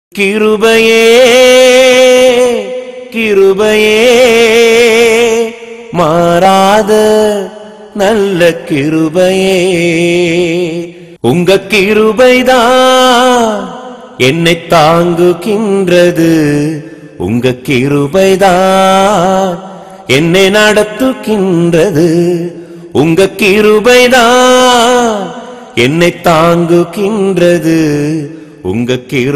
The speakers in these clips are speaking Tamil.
கிருபையே கிருபையே மாறாத நல்ல கிருபையே உங்க கிருபைதான் என்னை தாங்குகின்றது உங்க கிருபைதான் என்னை நடத்துகின்றது உங்க கிருபைதான் என்னை தாங்குகின்றது உங்க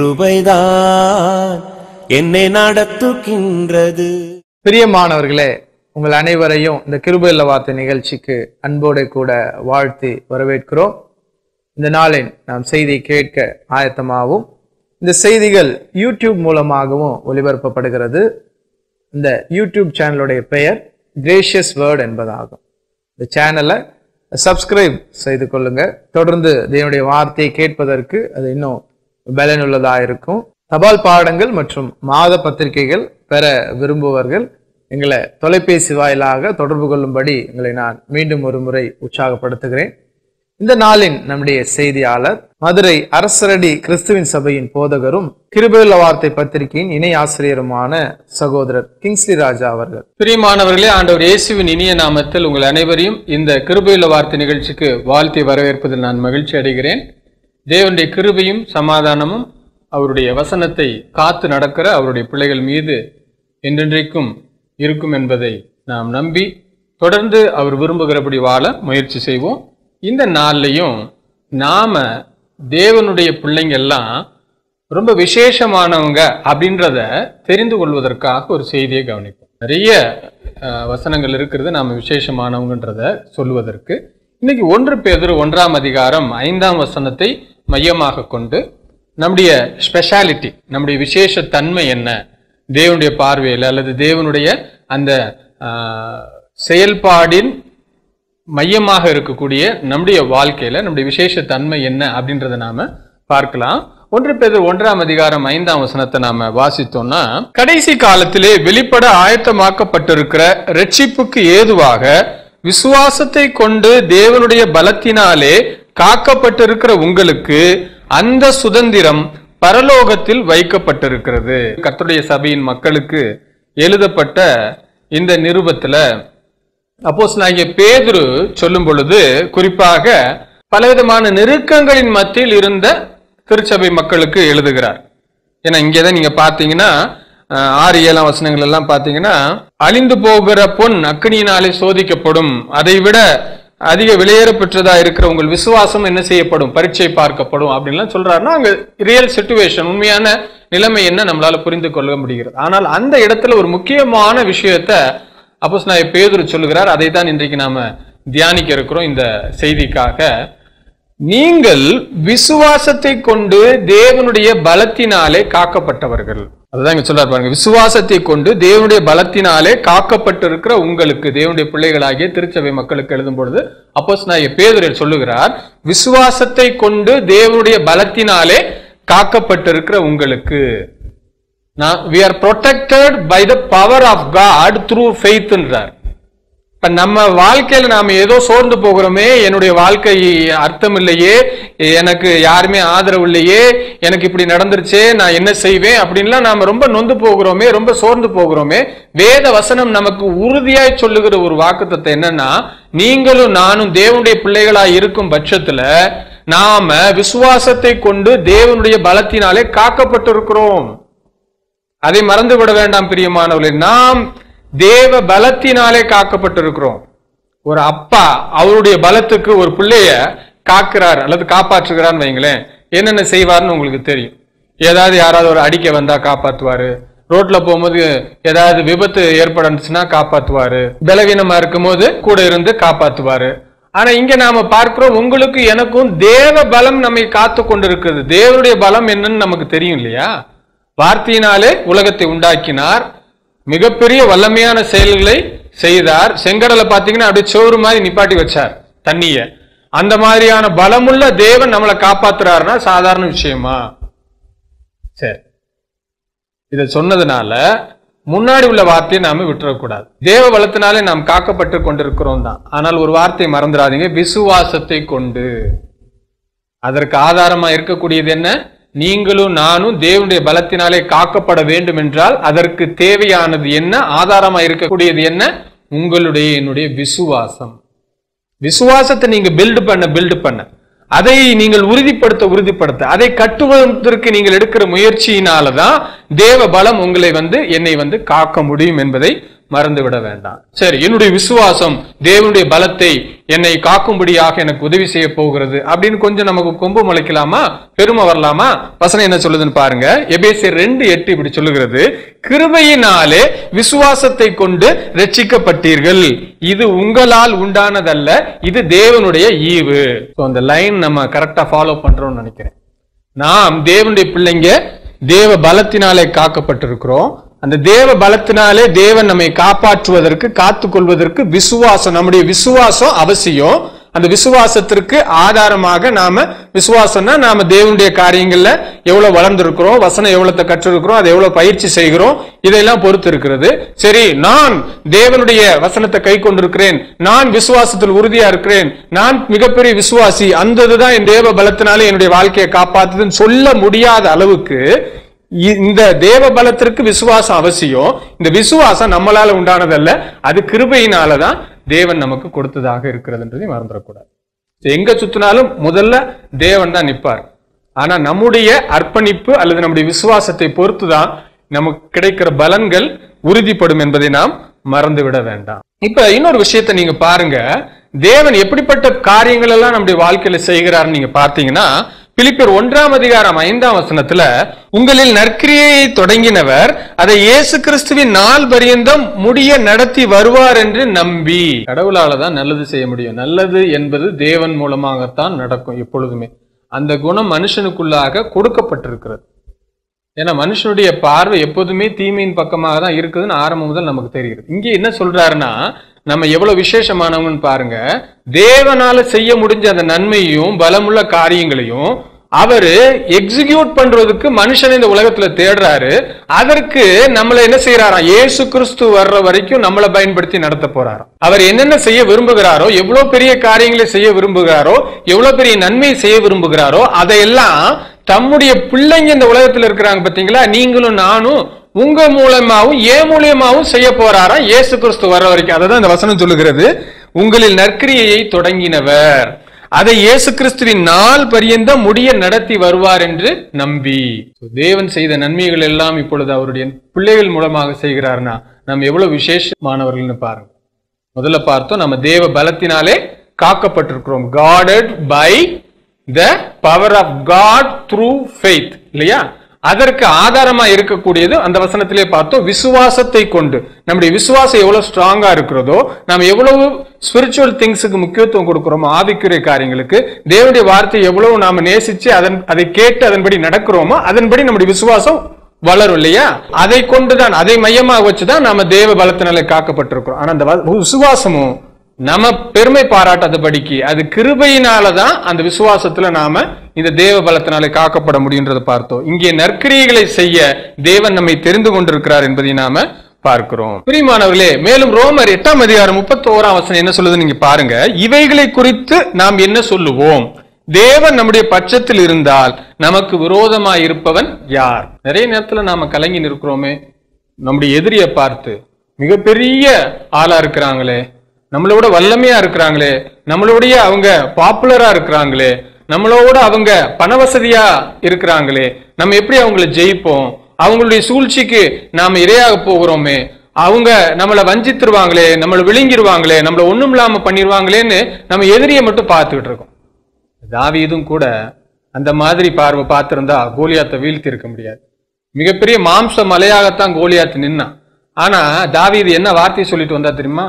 கிருபைதான் என்னை நடத்துகின்றது பிரியமானவர்களே உங்கள் அனைவரையும் இந்த கிருபையில்ல வார்த்தை நிகழ்ச்சிக்கு அன்போடு கூட வாழ்த்தி வரவேற்கிறோம் இந்த நாளில் நாம் செய்தி கேட்க ஆயத்தமாகவும் இந்த செய்திகள் யூடியூப் மூலமாகவும் ஒளிபரப்பப்படுகிறது இந்த யூடியூப் சேனலுடைய பெயர் கிரேஷியஸ் வேர்ட் என்பதாகும் இந்த சேனலை சப்ஸ்கிரைப் செய்து கொள்ளுங்க தொடர்ந்து தேவனுடைய வார்த்தையை கேட்பதற்கு அது இன்னும் பலனுள்ளதாக இருக்கும் தபால் பாடங்கள் மற்றும் மாத பத்திரிகைகள் பெற விரும்புவர்கள் எங்களை தொலைபேசி வாயிலாக தொடர்பு கொள்ளும்படி எங்களை நான் மீண்டும் ஒரு முறை உற்சாகப்படுத்துகிறேன் இந்த நாளின் நம்முடைய செய்தியாளர் மதுரை அரசரடி கிறிஸ்துவின் சபையின் போதகரும் கிருபையுள்ள வார்த்தை பத்திரிகையின் இணை ஆசிரியருமான சகோதரர் கிங்ஸ்லி ராஜா அவர்கள் பிரியமானவர்களே ஆண்டவர் இயேசுவின் இனிய நாமத்தில் உங்கள் அனைவரையும் இந்த கிருபையுள்ள வார்த்தை நிகழ்ச்சிக்கு வாழ்த்தி வரவேற்பதில் நான் மகிழ்ச்சி அடைகிறேன் தேவனுடைய கிருபையும் சமாதானமும் அவருடைய வசனத்தை காத்து நடக்கிற அவருடைய பிள்ளைகள் மீது என்றென்றைக்கும் இருக்கும் என்பதை நாம் நம்பி தொடர்ந்து அவர் விரும்புகிறபடி வாழ முயற்சி செய்வோம் இந்த நாள்லையும் நாம தேவனுடைய பிள்ளைங்க எல்லாம் ரொம்ப விசேஷமானவங்க அப்படின்றத தெரிந்து கொள்வதற்காக ஒரு செய்தியை கவனிப்போம் நிறைய அஹ், வசனங்கள் இருக்கிறது நாம விசேஷமானவங்கன்றத சொல்லுவதற்கு இன்னைக்கு ஒன்று பேதுரு ஒன்றாம் அதிகாரம் ஐந்தாம் வசனத்தை மையமாக கொண்டு நம்முடைய ஸ்பெஷாலிட்டி நம்முடைய விசேஷ தன்மை என்ன தேவனுடைய பார்வையில் அல்லது தேவனுடைய அந்த அஹ், செயல்பாடின் மையமாக இருக்கக்கூடிய நம்முடைய வாழ்க்கையில நம்முடைய விசேஷ தன்மை என்ன அப்படின்றத நாம பார்க்கலாம் ஒன்று பேர் ஒன்றாம் அதிகாரம் ஐந்தாம் வசனத்தை நாம வாசித்தோம்னா கடைசி காலத்திலே வெளிப்பட ஆயத்தமாக்கப்பட்டிருக்கிற ரட்சிப்புக்கு ஏதுவாக விசுவாசத்தை கொண்டு தேவனுடைய பலத்தினாலே காக்கப்பட்டிருக்கிற உங்களுக்கு அந்த சுதந்திரம் பரலோகத்தில் வைக்கப்பட்டிருக்கிறது கர்த்தருடைய சபையின் மக்களுக்கு எழுதப்பட்ட இந்த நிருபத்துல அப்போஸ்தலனாகிய பேதுரு சொல்லும் பொழுது குறிப்பாக பலவிதமான நெருக்கங்களின் மத்தியில் இருந்த திருச்சபை மக்களுக்கு எழுதுகிறார் ஏன்னா இங்கேதான் நீங்க பாத்தீங்கன்னா அஹ், ஆறு ஏழாம் வசனங்கள் எல்லாம் பாத்தீங்கன்னா அழிந்து போகிற பொன் அக்னியினாலே சோதிக்கப்படும் அதை விட அதிக விலையேற பெற்றதா இருக்கிற உங்கள் விசுவாசம் என்ன செய்யப்படும் பரீட்சை பார்க்கப்படும் அப்படின்லாம் சொல்றாருன்னா அங்க ரியல் சுச்சுவேஷன் உண்மையான நிலைமை என்ன நம்மளால புரிந்து கொள்ள முடிகிறது ஆனால் அந்த இடத்துல ஒரு முக்கியமான விஷயத்த அப்போஸ் நான் பேதுரு சொல்லுகிறார் அதை தான் இன்றைக்கு நாம தியானிக்க இருக்கிறோம் இந்த செய்திக்காக நீங்கள் விசுவாசத்தை கொண்டு தேவனுடைய பலத்தினாலே காக்கப்பட்டவர்கள் அதுதான் இங்க சொல்றாரு பாருங்க விசுவாசத்தை கொண்டு தேவனுடைய பலத்தினாலே காக்கப்பட்டிருக்கிற உங்களுக்கு தேவனுடைய பிள்ளைகளாகிய திருச்சபை மக்களுக்கு எழுதும் பொழுது அப்போஸ் நான் பேதுரர் சொல்லுகிறார் விசுவாசத்தை கொண்டு தேவனுடைய பலத்தினாலே காக்கப்பட்டிருக்கிற உங்களுக்கு நான் we are protected by the power of God through faith என்றார் இப்ப நம்ம வாழ்க்கையில நாம ஏதோ சோர்ந்து போகிறோமே என்னுடைய வாழ்க்கை அர்த்தம் இல்லையே எனக்கு யாருமே ஆதரவு இல்லையே எனக்கு இப்படி நடந்துருச்சே நான் என்ன செய்வேன் அப்படின்லாம் நாம ரொம்ப நொந்து போகிறோமே ரொம்ப சோர்ந்து போகிறோமே வேத வசனம் நமக்கு உறுதியாய் சொல்லுகிற ஒரு வாக்குத்தத்தை என்னன்னா நீங்களும் நானும் தேவனுடைய பிள்ளைகளாய் இருக்கும் பட்சத்துல நாம விசுவாசத்தை கொண்டு தேவனுடைய பலத்தினாலே காக்கப்பட்டிருக்கிறோம் அதை மறந்து விட வேண்டாம் பிரியமானவர்களே நாம் தேவ பலத்தினாலே காக்கப்பட்டிருக்கிறோம் ஒரு அப்பா அவருடைய பலத்துக்கு ஒரு பிள்ளைய காக்கிறார் அல்லது காப்பாற்றுகிறான்னு வைங்களேன் என்னென்ன செய்வார்னு உங்களுக்கு தெரியும் ஏதாவது யாராவது ஒரு அடிக்க வந்தா காப்பாத்துவாரு ரோட்ல போகும்போது ஏதாவது விபத்து ஏற்பட்டுச்சுன்னா காப்பாத்துவாரு பலவீனமா இருக்கும்போது கூட இருந்து காப்பாத்துவாரு ஆனா இங்க நாம பார்க்கிறோம் உங்களுக்கு எனக்கும் தேவ பலம் நம்மை காத்து கொண்டிருக்கிறது தேவனுடைய பலம் என்னன்னு நமக்கு தெரியும் இல்லையா வார்த்தையினாலே உலகத்தை உண்டாக்கினார் மிகப்பெரிய வல்லமையான செயல்களை செய்தார் செங்கடலை பார்த்தீங்கன்னா அப்படியே சோறு மாதிரி நிப்பாட்டி வச்சார் தண்ணிய அந்த மாதிரியான பலமுள்ள தேவன் நம்மளை காப்பாத்துறாருன்னா சாதாரண விஷயமா சரி இதை சொன்னதுனால முன்னாடி உள்ள வார்த்தையை நாம விட்டுறக்கூடாது தேவ பலத்தினாலே நாம் காக்கப்பட்டு கொண்டிருக்கிறோம் தான் ஆனால் ஒரு வார்த்தையை மறந்துடாதீங்க விசுவாசத்தை கொண்டு அதற்கு ஆதாரமா இருக்கக்கூடியது என்ன நீங்களும் நானும் தேவனுடைய பலத்தினாலே காக்கப்பட வேண்டும் என்றால் அதற்கு தேவையானது என்ன ஆதாரமா இருக்கக்கூடியது என்ன உங்களுடைய என்னுடைய விசுவாசம் விசுவாசத்தை நீங்க பில்டு பண்ண பில்டு பண்ண அதை நீங்கள் உறுதிப்படுத்த உறுதிப்படுத்த அதை கட்டுவதற்கு நீங்கள் எடுக்கிற முயற்சியினால தான் தேவ பலம் உங்களை வந்து என்னை வந்து காக்க முடியும் என்பதை மறந்து விட வேண்டாம் சரி என்னுடைய விசுவாசம் தேவனுடைய பலத்தை என்னை காக்கும்படியாக எனக்கு உதவி செய்ய போகிறது அப்படின்னு கொஞ்சம் நமக்கு கொம்பு முளைக்கலாமா பெருமை வரலாமா வசனம் என்ன சொல்லுதுன்னு பாருங்க எபேசியர் ரெண்டு எட்டு இப்படி சொல்லுகிறது கிருபையினாலே விசுவாசத்தை கொண்டு ரட்சிக்கப்பட்டீர்கள் இது உங்களால் உண்டானதல்ல இது தேவனுடைய ஈவு So, அந்த லைன் நம்ம கரெக்டா ஃபாலோ பண்றோம்னு நினைக்கிறேன் நாம் தேவனுடைய பிள்ளைங்க தேவ பலத்தினாலே காக்கப்பட்டிருக்கிறோம் அந்த தேவ பலத்தினாலே தேவன் நம்மை காப்பாற்றுவதற்கு காத்துக்கொள்வதற்கு விசுவாசம் நம்முடைய விசுவாசம் அவசியம் அந்த விசுவாசத்திற்கு ஆதாரமாக நாம விசுவாசம்னா நாம தேவனுடைய காரியங்கள்ல எவ்வளவு வளர்ந்திருக்கிறோம் வசனம் எவ்வளவு கற்றிருக்கிறோம் அதை எவ்வளவு பயிற்சி செய்கிறோம் இதையெல்லாம் பொறுத்து இருக்கிறது சரி நான் தேவனுடைய வசனத்தை கை கொண்டிருக்கிறேன் நான் விசுவாசத்தில் உறுதியா இருக்கிறேன் நான் மிகப்பெரிய விசுவாசி அந்த இதுதான் என் தேவ பலத்தினாலே என்னுடைய வாழ்க்கையை காப்பாத்துதுன்னு சொல்ல முடியாத அளவுக்கு இ- இந்த தேவ பலத்திற்கு விசுவாசம் அவசியம் இந்த விசுவாசம் நம்மளால உண்டானதல்ல அது கிருபையினாலதான் தேவன் நமக்கு கொடுத்ததாக இருக்கிறதுன்றதையும் மறந்துடக்கூடாது எங்க சுத்தினாலும் முதல்ல தேவன் தான் நிப்பார் ஆனா நம்முடைய அர்ப்பணிப்பு அல்லது நம்முடைய விசுவாசத்தை பொறுத்துதான் நமக்கு கிடைக்கிற பலன்கள் உறுதிப்படும் என்பதை நாம் மறந்து விட வேண்டாம் இப்ப இன்னொரு விஷயத்தை நீங்க பாருங்க தேவன் எப்படிப்பட்ட காரியங்கள் எல்லாம் நம்முடைய வாழ்க்கையில செய்கிறார்னு நீங்க பார்த்தீங்கன்னா பிலிப்பியர் ஒன்றாம் அதிகாரம் ஐந்தாம் வசனத்துல உங்களில் நற்கிரியை தொடங்கினவர் அதை இயேசு கிறிஸ்துவின் நாள் பரியந்தம் முடிய நடத்தி வருவார் என்று நம்பி கடவுளால தான் நல்லது செய்ய முடியும் நல்லது என்பது தேவன் மூலமாகத்தான் நடக்கும் எப்பொழுதுமே அந்த குணம் மனுஷனுக்குள்ளாக கொடுக்கப்பட்டிருக்கிறது ஏன்னா மனுஷனுடைய பார்வை எப்போதுமே தீமையின் பக்கமாக தான் இருக்குதுன்னு ஆரம்பம் முதல் நமக்கு தெரியுது இங்க என்ன சொல்றாருன்னா நம்ம எவ்வளவு விசேஷமானவங்கன்னு பாருங்க தேவனால செய்ய முடிஞ்ச அந்த நன்மையும் பலமுள்ள காரியங்களையும் அவரு எக்ஸிக்யூட் பண்றதுக்கு மனுஷன் இந்த உலகத்துல தேடுறாரு அதற்கு நம்மள என்ன செய்யறாராம் இயேசு கிறிஸ்து வர்ற வரைக்கும் நம்மளை பயன்படுத்தி நடத்த போறாராம் அவர் என்னென்ன செய்ய விரும்புகிறாரோ எவ்வளவு பெரிய காரியங்களை செய்ய விரும்புகிறாரோ எவ்வளவு பெரிய நன்மை செய்ய விரும்புகிறாரோ அதையெல்லாம் தம்முடைய பிள்ளைங்க இந்த உலகத்துல இருக்கிறாங்க பாத்தீங்களா நீங்களும் நானும் உங்க மூலமாவும் ஏன் மூலியமாவும் செய்ய போறாராம் இயேசு கிறிஸ்து வர்ற வரைக்கும் அதை தான் இந்த வசனம் சொல்லுகிறது உங்களில் நற்கிரியையை தொடங்கினவர் அதை இயேசு கிறிஸ்துவின் நாள் பரியந்தம் முடிய நடத்தி வருவார் என்று நம்பி So, தேவன் செய்த நன்மைகள் எல்லாம் இப்பொழுது அவருடைய பிள்ளைகள் மூலமாக செய்கிறார்னா நம்ம எவ்வளவு விசேஷமானவர்கள்னு பாருங்க முதல்ல பார்த்தோம் நம்ம தேவ பலத்தினாலே காக்கப்பட்டிருக்கிறோம் guarded by the power of God through faith இல்லையா அதற்கு ஆதாரமா இருக்கக்கூடியது அந்த வசனத்திலே பார்த்தோம் விசுவாசத்தை கொண்டு நம்முடைய விசுவாசம் எவ்வளவு ஸ்ட்ராங்கா இருக்கிறதோ நம்ம எவ்வளவு ஸ்பிரிச்சுவல் திங்ஸுக்கு முக்கியத்துவம் கொடுக்கிறோமோ ஆவிக்குரிய காரியங்களுக்கு தேவனுடைய வார்த்தை எவ்வளவு நாம நேசிச்சு அதன் அதை கேட்டு அதன்படி நடக்கிறோமோ அதன்படி நம்முடைய விசுவாசம் வளரும் இல்லையா அதை கொண்டுதான் அதை மையமாக வச்சுதான் நாம தேவ பலத்தினால காக்கப்பட்டிருக்கிறோம் ஆனா அந்த வ- விசுவாசமும் நம்ம பெருமை பாராட்டாதபடிக்கு அது கிருபையினாலதான் அந்த விசுவாசத்துல நாம இந்த தேவ பலத்தினாலே காக்கப்பட முடியுன்றதை பார்த்தோம் இங்கே நற்கிரியைகளை செய்ய தேவன் நம்மை தெரிந்து கொண்டிருக்கிறார் என்பதை நாம பார்க்கிறோம் பிரியமானவர்களே மேலும் ரோமர் எட்டாம் அதிகாரம் முப்பத்தி ஓராம் வசனம் என்ன சொல்லுது நீங்க பாருங்க இவைகளை குறித்து நாம் என்ன சொல்லுவோம் தேவன் நம்முடைய பட்சத்தில் இருந்தால் நமக்கு விரோதமாய் இருப்பவன் யார் நிறைய நேரத்துல நாம கலங்கி நிற்கிறோமே நம்முடைய எதிரியை பார்த்து மிகப்பெரிய ஆளா இருக்கிறாங்களே நம்மளோட வல்லமையா இருக்கிறாங்களே நம்மளுடைய அவங்க பாப்புலரா இருக்கிறாங்களே நம்மளோட அவங்க பணவசதியா இருக்கிறாங்களே நம்ம எப்படி அவங்கள ஜெயிப்போம் அவங்களுடைய சூழ்ச்சிக்கு நாம இரையாக போகிறோமே அவங்க நம்மளை வஞ்சித்துருவாங்களே நம்மளை விழுங்கிருவாங்களே நம்மளை ஒண்ணும் இல்லாம பண்ணிடுவாங்களேன்னு நம்ம எதிரியை மட்டும் பார்த்துக்கிட்டு இருக்கோம் தாவீதும் கூட அந்த மாதிரி பார்வை பார்த்திருந்தா கோலியாத்தை வீழ்த்தி இருக்க முடியாது மிகப்பெரிய மாம்ச மலையாகத்தான் கோலியாத்து நின்னான் ஆனா தாவீது என்ன வார்த்தையை சொல்லிட்டு வந்தா தெரியுமா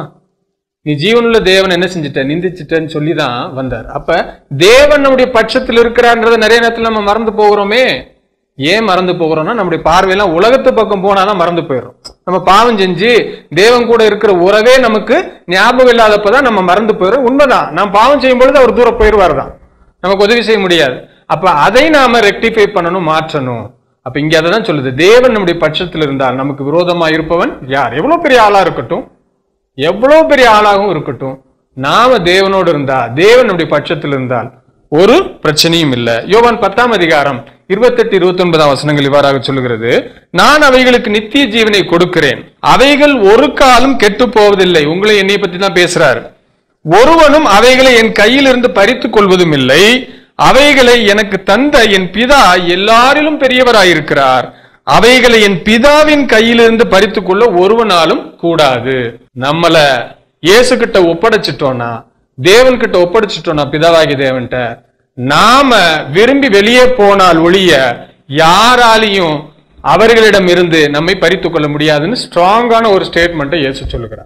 நீ ஜீவனுள்ள தேவன் என்ன செஞ்சுட்ட நிந்திச்சிட்டன்னு சொல்லி தான் வந்தார் அப்ப தேவன் நம்முடைய பட்சத்தில் இருக்கிறான்றத நிறைய நேரத்துல நம்ம மறந்து போகிறோமே ஏன் மறந்து போகிறோம்னா நம்முடைய பார்வையெல்லாம் உலகத்து பக்கம் போனாதான் மறந்து போயிடும் நம்ம பாவம் செஞ்சு தேவன் கூட இருக்கிற உறவே நமக்கு ஞாபகம் இல்லாதப்பதான் நம்ம மறந்து போயிடும் உண்மைதான் நாம் பாவம் செய்யும் பொழுது அவர் தூரம் போயிடுவார் தான் நமக்கு உதவி செய்ய முடியாது அப்ப அதை நாம ரெக்டிஃபை பண்ணணும் மாற்றணும் அப்ப இங்க அதை தான் சொல்லுது தேவன் நம்முடைய பட்சத்தில் இருந்தால் நமக்கு விரோதமா இருப்பவன் யார் எவ்வளவு பெரிய ஆளா இருக்கட்டும் எவ்வளவு பெரிய ஆளாகவும் இருக்கட்டும் நாம தேவனோடு இருந்தா தேவன் நம்முடைய பட்சத்தில் இருந்தால் ஒரு பிரச்சனையும் இல்லை யோவான் பத்தாம் அதிகாரம் இருபத்தெட்டு இருபத்தி ஒன்பதாம் வசனங்கள் இவ்வாறாக சொல்லுகிறது நான் அவைகளுக்கு நித்திய ஜீவனை கொடுக்கிறேன் அவைகள் ஒரு காலம் கெட்டு போவதில்லை உங்களை என்னை பத்தி தான் பேசுறாரு ஒருவனும் அவைகளை என் கையிலிருந்து பறித்துக் கொள்வதும் இல்லை அவைகளை எனக்கு தந்த என் பிதா எல்லாரிலும் பெரியவராயிருக்கிறார் அவைகளை என் பிதாவின் கையிலிருந்து பறித்துக் கொள்ள ஒருவனாலும் கூடாது நம்மள இயேசு கிட்ட ஒப்படைச்சிட்டோம்னா தேவன் கிட்ட ஒப்படைச்சிட்டோம்னா பிதாவாகி தேவன்கிட்ட நாம விரும்பி வெளியே போனால் ஒழிய யாராலையும் அவர்களிடம் இருந்து நம்மை பறித்துக் கொள்ள முடியாதுன்னு ஸ்ட்ராங்கான ஒரு ஸ்டேட்மெண்ட்டை இயேசு சொல்லுகிறார்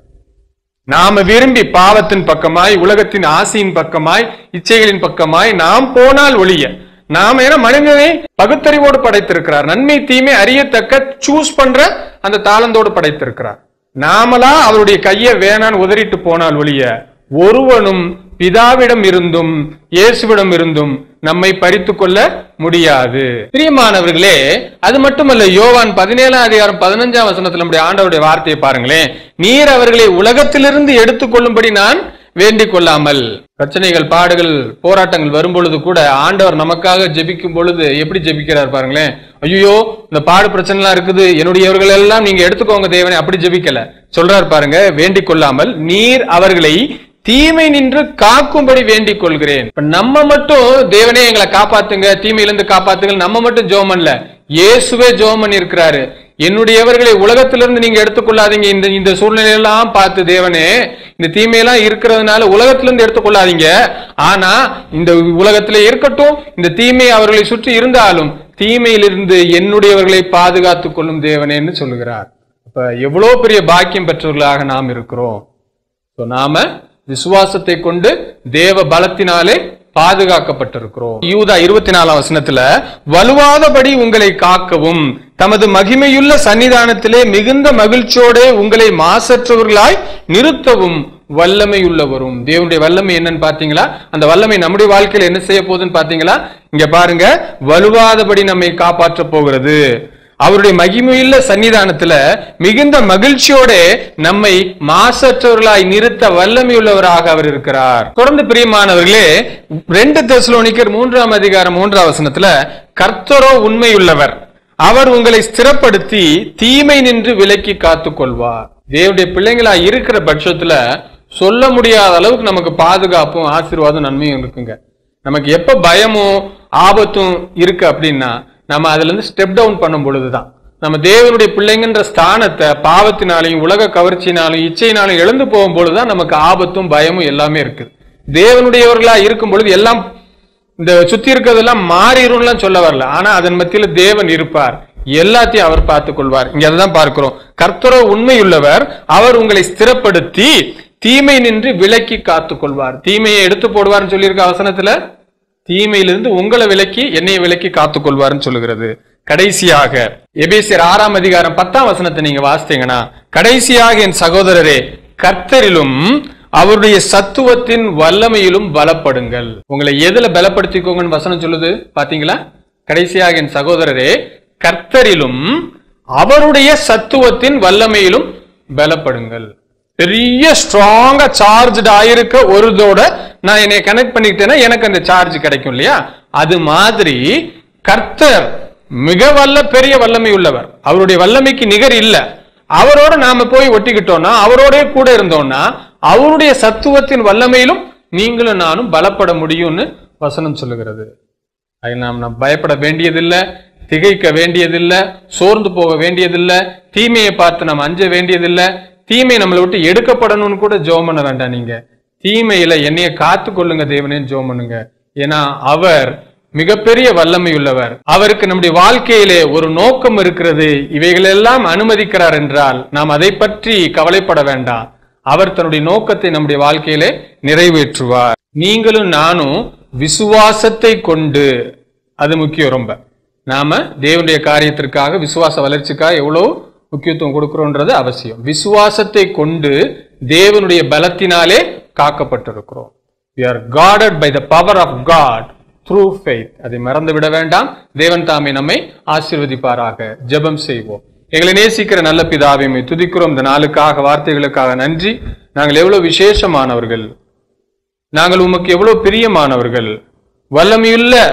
நாம விரும்பி பாவத்தின் பக்கமாய் உலகத்தின் ஆசையின் பக்கமாய் இச்சைகளின் பக்கமாய் நாம் போனால் ஒழிய நாம ஏன்னா மனிதனை பகுத்தறிவோடு படைத்திருக்கிறார் நன்மை தீமை அறியத்தக்க சூஸ் பண்ற அந்த தாளந்தோடு படைத்திருக்கிறார் நாமளா அவருடைய கையை வேணான்னு உதறிட்டு போனால் ஒழிய ஒருவனும் பிதாவிடம் இருந்தும் இயேசுவிடம் இருந்தும் நம்மை பறித்துக் கொள்ள முடியாது பிரியமானவர்களே அது மட்டுமல்ல யோவான் பதினேழாம் அதிகாரம் பதினஞ்சாம் வசனத்துல நம்முடைய ஆண்டவருடைய வார்த்தையை பாருங்களேன் நீர் அவர்களை உலகத்திலிருந்து எடுத்துக்கொள்ளும்படி நான் வேண்டிக் கொள்ளாமல் பிரச்சனைகள் பாடுகள் போராட்டங்கள் வரும் பொழுது கூட ஆண்டவர் நமக்காக ஜெபிக்கும் பொழுது எப்படி ஜெபிக்கிறார் பாருங்களேன் ஐயோ இந்த பாடு பிரச்சனை எல்லாம் இருக்குது என்னுடையவர்கள் எல்லாம் நீங்க எடுத்துக்கோங்க தேவனே அப்படி ஜெபிக்கல சொல்றார் பாருங்க வேண்டிக் கொள்ளாமல் நீர் அவர்களை தீமை நின்று காக்கும்படி வேண்டிக் கொள்கிறேன் இப்ப நம்ம மட்டும் தேவனே எங்களை காப்பாத்துங்க தீமையிலிருந்து காப்பாத்துங்க நம்ம மட்டும் ஜோம் பண்ணல இயேசுவே ஜோம் பண்ணி இருக்கிறாரு என்னுடையவர்களை உலகத்திலிருந்து நீங்க எடுத்துக்கொள்ளாதீங்க இந்த இந்த சூழ்நிலையெல்லாம் பார்த்து தேவனே இந்த தீமையெல்லாம் இருக்கிறதுனால உலகத்திலிருந்து எடுத்துக்கொள்ளாதீங்க ஆனா இந்த உலகத்திலே இருக்கட்டும் இந்த தீமை அவர்களை சுற்றி இருந்தாலும் தீமையிலிருந்து என்னுடையவர்களை பாதுகாத்துக் கொள்ளும் தேவனேன்னு சொல்லுகிறார் அப்ப எவ்வளவு பெரிய பாக்கியம் பெற்றவர்களாக நாம் இருக்கிறோம் So, நாம விசுவாசத்தை கொண்டு தேவ பலத்தினாலே பாதுகாக்கப்பட்டிருக்கிறோம் யூதா இருபத்தி நாலாம் வசனத்துல வலுவாதபடி உங்களை காக்கவும் தமது மகிமையுள்ள சன்னிதானத்திலே மிகுந்த மகிழ்ச்சியோட உங்களை மாசற்றவர்களாய் நிறுத்தவும் வல்லமையுள்ளவரும் தேவனுடைய வல்லமை என்னன்னு பாத்தீங்களா அந்த வல்லமை நம்முடைய வாழ்க்கையில என்ன செய்ய போகுதுன்னு பாத்தீங்களா இங்க பாருங்க வலுவாதபடி நம்மை காப்பாற்ற போகிறது அவருடைய மகிமையுள்ள சன்னிதானத்துல மிகுந்த மகிழ்ச்சியோட நம்மை மாசற்றவர்களாய் நிறுத்த வல்லமையுள்ளவராக அவர் இருக்கிறார் தொடர்ந்து பிரியமானவர்களே ரெண்டு தெசலோனிக்கர் மூன்றாம் அதிகாரம் மூன்றாம் வசனத்துல கர்த்தரோ உண்மையுள்ளவர் அவர் உங்களை ஸ்திரப்படுத்தி தீமை நின்று விலக்கி காத்துக் கொள்வார் தேவனுடைய பிள்ளைங்களா இருக்கிற பட்சத்துல சொல்ல முடியாத அளவுக்கு நமக்கு பாதுகாப்பும் ஆசீர்வாதம் நன்மையும் இருக்குங்க நமக்கு எப்ப பயமும் ஆபத்தும் இருக்கு அப்படின்னா நம்ம அதுல இருந்து ஸ்டெப் டவுன் பண்ணும் பொழுதுதான் நம்ம தேவனுடைய பிள்ளைங்கன்ற ஸ்தானத்தை பாவத்தினாலையும் உலக கவர்ச்சினாலும் இச்சையினாலும் இழந்து போகும் பொழுதுதான் நமக்கு ஆபத்தும் பயமும் எல்லாமே இருக்குது தேவனுடையவர்களா இருக்கும் பொழுது எல்லாம் இந்த சுத்தி இருக்கிறதெல்லாம் மாறிடும்லாம் சொல்ல வரல ஆனா அதன் மத்தியில தேவன் இருப்பார் எல்லாத்தையும் அவர் பார்த்துக் கொள்வார் இங்க அதுதான் பார்க்கிறோம் கர்த்தரோ உண்மையுள்ளவர் அவர் உங்களை ஸ்திரப்படுத்தி தீமை நின்று விலக்கி காத்துக் கொள்வார் தீமையை எடுத்து போடுவார்னு சொல்லியிருக்க அவசனத்துல தீமையிலிருந்து உங்களை விலக்கி என்னைய விலக்கி காத்துக் கொள்வார்னு சொல்லுகிறது கடைசியாக எபேசியர் ஆறாம் அதிகாரம் பத்தாம் வசனத்தை நீங்க வாசித்தீங்கன்னா கடைசியாக என் சகோதரரே கர்த்தரிலும் அவருடைய சத்துவத்தின் வல்லமையிலும் பலப்படுங்கள் உங்களை எதுல பலப்படுத்திக்கோங்கன்னு வசனம் சொல்லுது பாத்தீங்களா கடைசியாக என் சகோதரரே கர்த்தரிலும் அவருடைய சத்துவத்தின் வல்லமையிலும் பலப்படுங்கள் பெரிய ஸ்ட்ராங்கா சார்ஜ்டு ஆயிருக்க ஒரு இதோட நான் என்னை கனெக்ட் பண்ணிக்கிட்டேன்னா எனக்கு அந்த சார்ஜ் கிடைக்கும் இல்லையா அது மாதிரி கர்த்தர் மிக வல்ல பெரிய வல்லமை உள்ளவர் அவருடைய வல்லமைக்கு நிகர் இல்ல அவரோட நாம போய் ஒட்டிக்கிட்டோம்னா அவரோட கூட இருந்தோம்னா அவருடைய சத்துவத்தின் வல்லமையிலும் நீங்களும் நானும் பலப்பட முடியும்னு வசனம் சொல்லுகிறது அதில் நாம் நாம் பயப்பட வேண்டியதில்லை திகைக்க வேண்டியதில்லை சோர்ந்து போக வேண்டியதில்லை தீமையை பார்த்து நாம் அஞ்ச வேண்டியதில்லை தீமை நம்மளை விட்டு எடுக்கப்படணும்னு கூட ஜோம் பண்ண வேண்டாம் நீங்க தீமையில என்னைய காத்து கொள்ளுங்க தேவனேன்னு ஜோம் பண்ணுங்க ஏன்னா அவர் மிகப்பெரிய வல்லமை உள்ளவர் அவருக்கு நம்முடைய வாழ்க்கையிலே ஒரு நோக்கம் இருக்கிறது இவைகளெல்லாம் அனுமதிக்கிறார் என்றால் நாம் அதை பற்றி கவலைப்பட வேண்டாம் அவர் தன்னுடைய நோக்கத்தை நம்முடைய வாழ்க்கையிலே நிறைவேற்றுவார் நீங்களும் நானும் விசுவாசத்தை கொண்டு அது முக்கியம் ரொம்ப நாம தேவனுடைய காரியத்திற்காக விசுவாச வளர்ச்சிக்காக எவ்வளவு முக்கியத்துவம் கொடுக்கிறோன்றது அவசியம் விசுவாசத்தை கொண்டு தேவனுடைய பலத்தினாலே காக்கப்பட்டிருக்கிறோம் we are guarded by the power of god through faith அதை மறந்து விட வேண்டாம் தேவன் தாமே நம்மை ஆசீர்வதிப்பாராக ஜெபம் செய்வோம் எங்களை நேசிக்கிற நல்ல பிதாவை உம்மை துதிக்கிறோம் இந்த நாளுக்காக வார்த்தைகளுக்காக நன்றி நாங்கள் எவ்வளவு விசேஷமானவர்கள் நாங்கள் உமக்கு எவ்வளவு பிரியமானவர்கள் வல்லமையுள்ள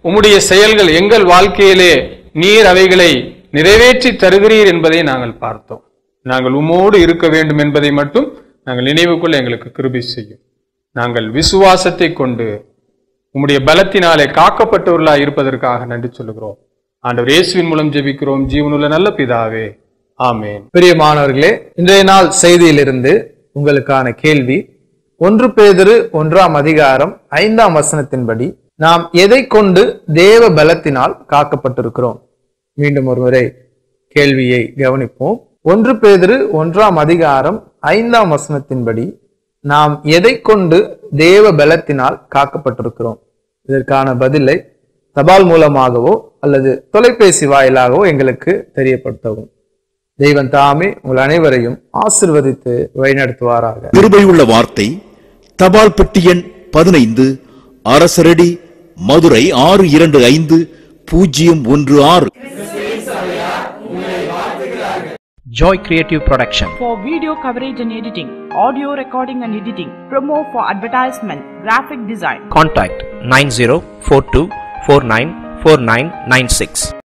உம்முடைய செயல்கள் எங்கள் வாழ்க்கையிலே நீர் அவைகளை நிறைவேற்றி தருகிறீர் என்பதை நாங்கள் பார்த்தோம் நாங்கள் உம்மோடு இருக்க வேண்டும் என்பதை மட்டும் நாங்கள் நினைவுக்குள்ள எங்களுக்கு கிருபை செய்யும் நாங்கள் விசுவாசத்தை கொண்டு உம்முடைய பலத்தினாலே காக்கப்பட்டவர்களாய் இருப்பதற்காக நன்றி சொல்லுகிறோம் ஆண்டவர் இயேசுவின் மூலம் ஜெபிக்கிறோம் ஜீவனுள்ள நல்ல பிதாவே ஆமென் பிரியமானவர்களே இன்றைய நாள் செய்தியிலிருந்து உங்களுக்கான கேள்வி ஒன்று பேதுரு ஒன்றாம் அதிகாரம் ஐந்தாம் வசனத்தின்படி நாம் எதை கொண்டு தேவ பலத்தினால் காக்கப்பட்டிருக்கிறோம் மீண்டும் ஒருமுறை கேள்வியை கவனிப்போம் ஒன்று பேதுரு ஒன்றாம் அதிகாரம் ஐந்தாம் வசனத்தின்படி நாம் எதை கொண்டு தேவ பலத்தினால் காக்கப்பட்டிருக்கிறோம் இதற்கான பதிலை தபால் மூலமாகவோ அல்லது தொலைபேசி வாயிலாகவோ எங்களுக்கு தெரியப்படுத்தவும் தெய்வம் தாமே உங்கள் அனைவரையும் ஆசிர்வதித்து வழிநடத்துவாராக கிருபையுள்ள வார்த்தை தபால் பெட்டி எண் பதினைந்து அரசரடி மதுரை ஆறு இரண்டு ஐந்து பூஜ்ஜியம் ஒன்று ஆறு Joy Creative Production. for video coverage and editing, audio recording and editing, promo for advertisement, graphic design. Contact 9042494996.